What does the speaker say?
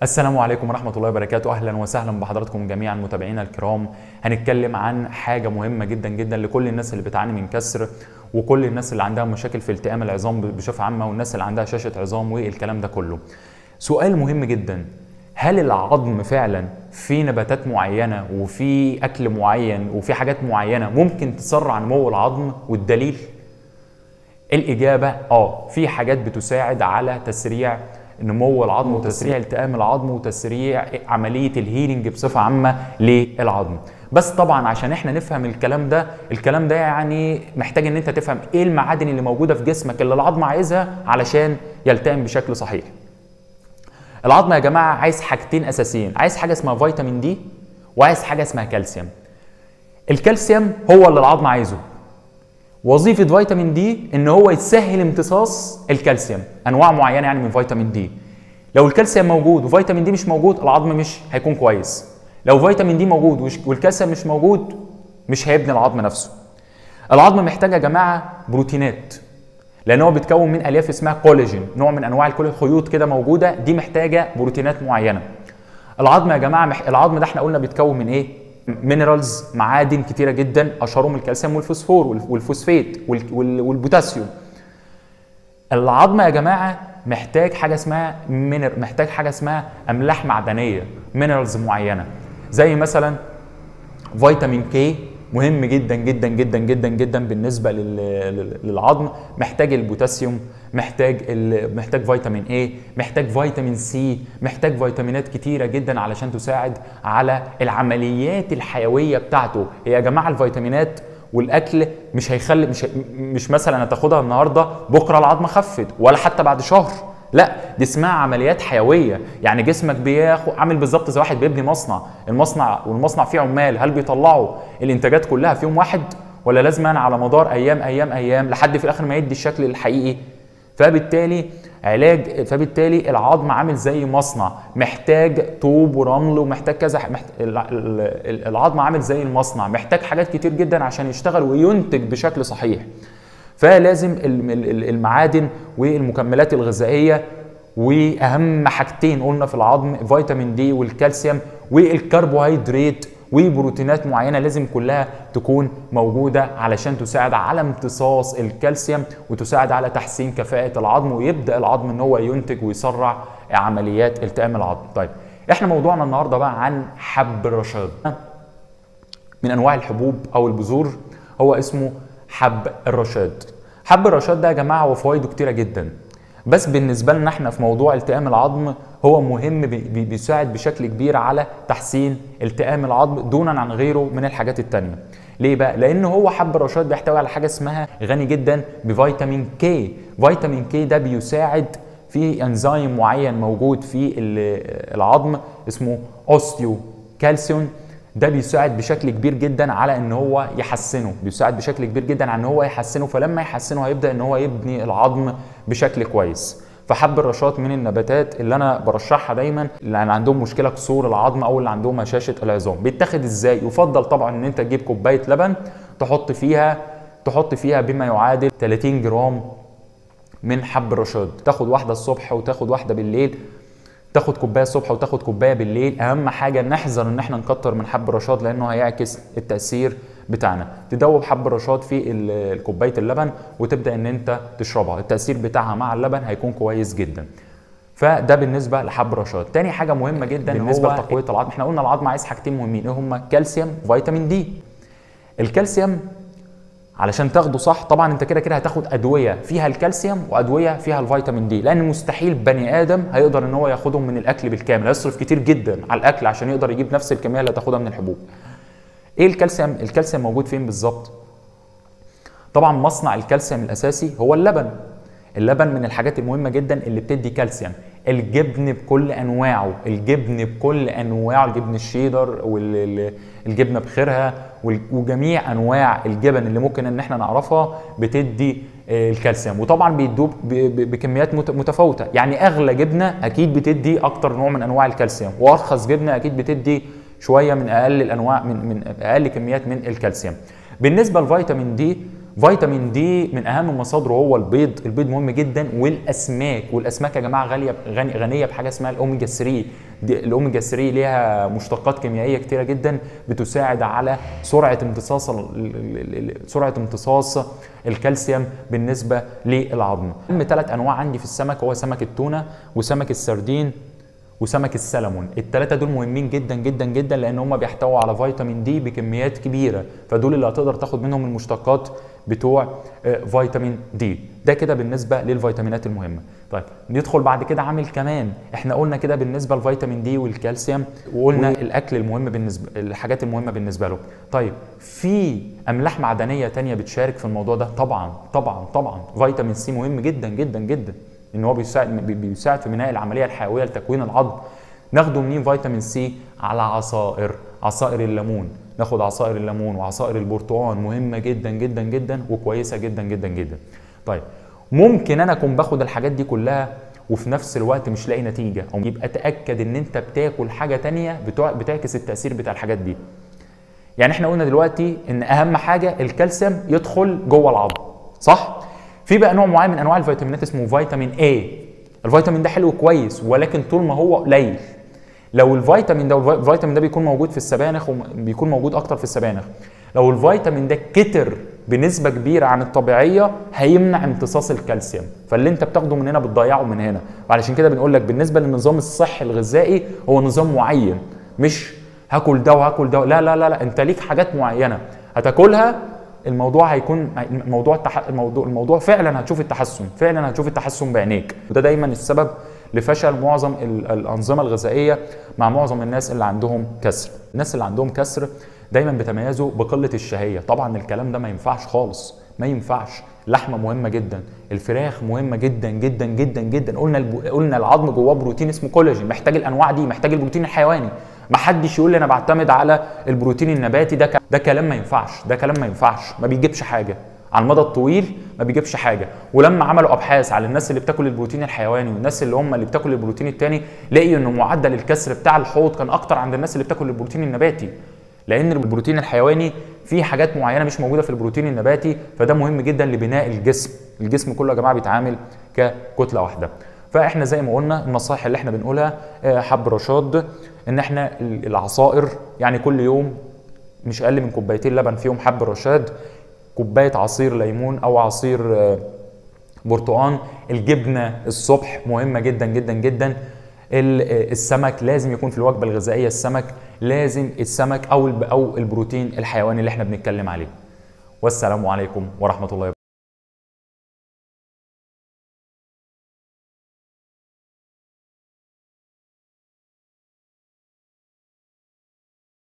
السلام عليكم ورحمة الله وبركاته أهلا وسهلا بحضراتكم جميعا متابعينا الكرام هنتكلم عن حاجة مهمة جدا جدا لكل الناس اللي بتعاني من كسر وكل الناس اللي عندها مشاكل في التئام العظام بصفة عامة والناس اللي عندها شاشة عظام والكلام ده كله سؤال مهم جدا هل العظم فعلا في نباتات معينة وفي أكل معين وفي حاجات معينة ممكن تسرع نمو العظم والدليل الإجابة آه في حاجات بتساعد على تسريع نمو العظم وتسريع التئام العظم وتسريع عمليه الهيلينج بصفه عامه للعظم بس طبعا عشان احنا نفهم الكلام ده الكلام ده يعني محتاج ان انت تفهم ايه المعادن اللي موجوده في جسمك اللي العظم عايزها علشان يلتئم بشكل صحيح العظم يا جماعه عايز حاجتين اساسيين عايز حاجه اسمها فيتامين دي وعايز حاجه اسمها كالسيوم الكالسيوم هو اللي العظم عايزه وظيفه فيتامين دي ان هو يسهل امتصاص الكالسيوم انواع معينه يعني من فيتامين دي لو الكالسيوم موجود وفيتامين دي مش موجود العظم مش هيكون كويس لو فيتامين دي موجود والكالسيوم مش موجود مش هيبني العظم نفسه العظم محتاج يا جماعه بروتينات لان هو بيتكون من الياف اسمها كولاجين نوع من انواع الكل خيوط كده موجوده دي محتاجه بروتينات معينه العظم يا جماعه مح... العظم ده احنا قلنا بيتكون من ايه مينرالز معادن كتيره جدا اشهرهم الكالسيوم والفوسفور والفوسفات والبوتاسيوم العظم يا جماعه محتاج حاجه اسمها مينر محتاج حاجه اسمها املاح معدنيه مينرالز معينه زي مثلا فيتامين كي مهم جدا جدا جدا جدا جدا بالنسبه للعظم محتاج البوتاسيوم محتاج محتاج فيتامين اي محتاج فيتامين سي محتاج فيتامينات كتيره جدا علشان تساعد على العمليات الحيويه بتاعته هي يا جماعه الفيتامينات والاكل مش هيخلي مش مش مثلا هتاخدها النهارده بكره العظمه خفت ولا حتى بعد شهر لا دي اسمها عمليات حيويه يعني جسمك بياخد عامل بالظبط زي واحد بيبني مصنع المصنع والمصنع فيه عمال هل بيطلعوا الانتاجات كلها في يوم واحد ولا لازم على مدار ايام ايام ايام لحد في الاخر ما يدي الشكل الحقيقي فبالتالي علاج فبالتالي العظم عامل زي مصنع محتاج طوب ورمل ومحتاج كذا محت... العظم عامل زي المصنع محتاج حاجات كتير جدا عشان يشتغل وينتج بشكل صحيح فلازم المعادن والمكملات الغذائيه واهم حاجتين قلنا في العظم فيتامين دي والكالسيوم والكربوهيدرات وبروتينات معينه لازم كلها تكون موجوده علشان تساعد على امتصاص الكالسيوم وتساعد على تحسين كفاءه العظم ويبدا العظم ان هو ينتج ويسرع عمليات التئام العظم. طيب احنا موضوعنا النهارده بقى عن حب الرشاد. من انواع الحبوب او البذور هو اسمه حب الرشاد. حب الرشاد ده يا جماعه هو فوائده كتيره جدا. بس بالنسبه لنا احنا في موضوع التئام العظم هو مهم بيساعد بشكل كبير على تحسين التئام العظم دونا عن غيره من الحاجات التانية ليه بقى؟ لأن هو حب الرشاد بيحتوي على حاجة اسمها غني جدا بفيتامين كي فيتامين كي ده بيساعد في انزيم معين موجود في العظم اسمه اوستيو كالسيون ده بيساعد بشكل كبير جدا على ان هو يحسنه بيساعد بشكل كبير جدا على ان هو يحسنه فلما يحسنه هيبدا ان هو يبني العظم بشكل كويس فحب الرشاد من النباتات اللي انا برشحها دايما اللي عندهم مشكله كسور العظم او اللي عندهم هشاشه العظام بيتاخد ازاي يفضل طبعا ان انت تجيب كوبايه لبن تحط فيها تحط فيها بما يعادل 30 جرام من حب الرشاد تاخد واحده الصبح وتاخد واحده بالليل تاخد كوبايه الصبح وتاخد كوبايه بالليل اهم حاجه نحذر ان احنا نكتر من حب الرشاد لانه هيعكس التاثير بتاعنا تدوب حب الرشاد في كوبايه اللبن وتبدا ان انت تشربها التاثير بتاعها مع اللبن هيكون كويس جدا فده بالنسبه لحب الرشاد تاني حاجه مهمه جدا بالنسبه لتقويه العظم احنا قلنا العظم عايز حاجتين مهمين ايه هما كالسيوم فيتامين دي الكالسيوم علشان تاخده صح طبعا انت كده كده هتاخد ادويه فيها الكالسيوم وادويه فيها الفيتامين دي لان مستحيل بني ادم هيقدر ان هو ياخدهم من الاكل بالكامل هيصرف كتير جدا على الاكل عشان يقدر يجيب نفس الكميه اللي هتاخدها من الحبوب ايه الكالسيوم الكالسيوم موجود فين بالظبط طبعا مصنع الكالسيوم الاساسي هو اللبن اللبن من الحاجات المهمه جدا اللي بتدي كالسيوم الجبن بكل انواعه الجبن بكل انواعه الجبن الشيدر والجبنه بخيرها وجميع انواع الجبن اللي ممكن ان احنا نعرفها بتدي الكالسيوم وطبعا بيدوب بكميات متفاوته يعني اغلى جبنه اكيد بتدي اكتر نوع من انواع الكالسيوم وارخص جبنه اكيد بتدي شويه من اقل الانواع من من اقل كميات من الكالسيوم بالنسبه لفيتامين دي فيتامين دي من اهم مصادره هو البيض البيض مهم جدا والاسماك والاسماك يا جماعه غاليه غني غنيه بحاجه اسمها الاوميجا 3 دي الاوميجا 3 ليها مشتقات كيميائيه كتيره جدا بتساعد على سرعه امتصاص ال- ال- ال- سرعه امتصاص الكالسيوم بالنسبه للعظم اهم ثلاث انواع عندي في السمك هو سمك التونه وسمك السردين وسمك السلمون الثلاثه دول مهمين جدا جدا جدا لان هم بيحتووا على فيتامين دي بكميات كبيره فدول اللي هتقدر تاخد منهم المشتقات بتوع آه، فيتامين دي ده كده بالنسبه للفيتامينات المهمه طيب ندخل بعد كده عامل كمان احنا قلنا كده بالنسبه للفيتامين دي والكالسيوم وقلنا الاكل المهم بالنسبه الحاجات المهمه بالنسبه له طيب في املاح معدنيه تانية بتشارك في الموضوع ده طبعا طبعا طبعا فيتامين سي مهم جدا جدا جدا ان هو بيساعد بي- بيساعد في بناء العمليه الحيويه لتكوين العظم ناخده منين فيتامين سي على عصائر عصائر الليمون ناخد عصائر الليمون وعصائر البرتقال مهمه جدا جدا جدا وكويسه جدا جدا جدا طيب ممكن انا اكون باخد الحاجات دي كلها وفي نفس الوقت مش لاقي نتيجه او يبقى تاكد ان انت بتاكل حاجه تانية بتوع- بتعكس التاثير بتاع الحاجات دي يعني احنا قلنا دلوقتي ان اهم حاجه الكالسيوم يدخل جوه العظم صح في بقى نوع معين من انواع الفيتامينات اسمه فيتامين A الفيتامين ده حلو كويس ولكن طول ما هو قليل لو الفيتامين ده والفي- الفيتامين ده بيكون موجود في السبانخ وبيكون موجود اكتر في السبانخ لو الفيتامين ده كتر بنسبه كبيره عن الطبيعيه هيمنع امتصاص الكالسيوم فاللي انت بتاخده من هنا بتضيعه من هنا وعلشان كده بنقول لك بالنسبه للنظام الصحي الغذائي هو نظام معين مش هاكل ده وهاكل ده لا لا لا لا انت ليك حاجات معينه هتاكلها الموضوع هيكون الموضوع التح... الموضوع الموضوع فعلا هتشوف التحسن فعلا هتشوف التحسن بعينيك وده دايما السبب لفشل معظم ال- الانظمه الغذائيه مع معظم الناس اللي عندهم كسر الناس اللي عندهم كسر دايما بيتميزوا بقله الشهيه طبعا الكلام ده ما ينفعش خالص ما ينفعش اللحمه مهمه جدا الفراخ مهمه جدا جدا جدا جدا قلنا الب... قلنا العظم جواه بروتين اسمه كولاجين محتاج الانواع دي محتاج البروتين الحيواني ما حدش يقول لي انا بعتمد على البروتين النباتي ده ك... ده كلام ما ينفعش ده كلام ما ينفعش ما بيجيبش حاجه على المدى الطويل ما بيجيبش حاجه ولما عملوا ابحاث على الناس اللي بتاكل البروتين الحيواني والناس اللي هم اللي بتاكل البروتين التاني لقيوا ان معدل الكسر بتاع الحوض كان اكتر عند الناس اللي بتاكل البروتين النباتي لان البروتين الحيواني فيه حاجات معينه مش موجوده في البروتين النباتي فده مهم جدا لبناء الجسم الجسم كله يا جماعه بيتعامل ككتله واحده فاحنا زي ما قلنا النصائح اللي احنا بنقولها آه، حب رشاد ان احنا ال- العصائر يعني كل يوم مش اقل من كوبايتين لبن فيهم حب رشاد كوبايه عصير ليمون او عصير آه، برتقان الجبنه الصبح مهمه جدا جدا جدا ال- آه، السمك لازم يكون في الوجبه الغذائيه السمك لازم السمك او الب- او البروتين الحيواني اللي احنا بنتكلم عليه والسلام عليكم ورحمه الله وبركاته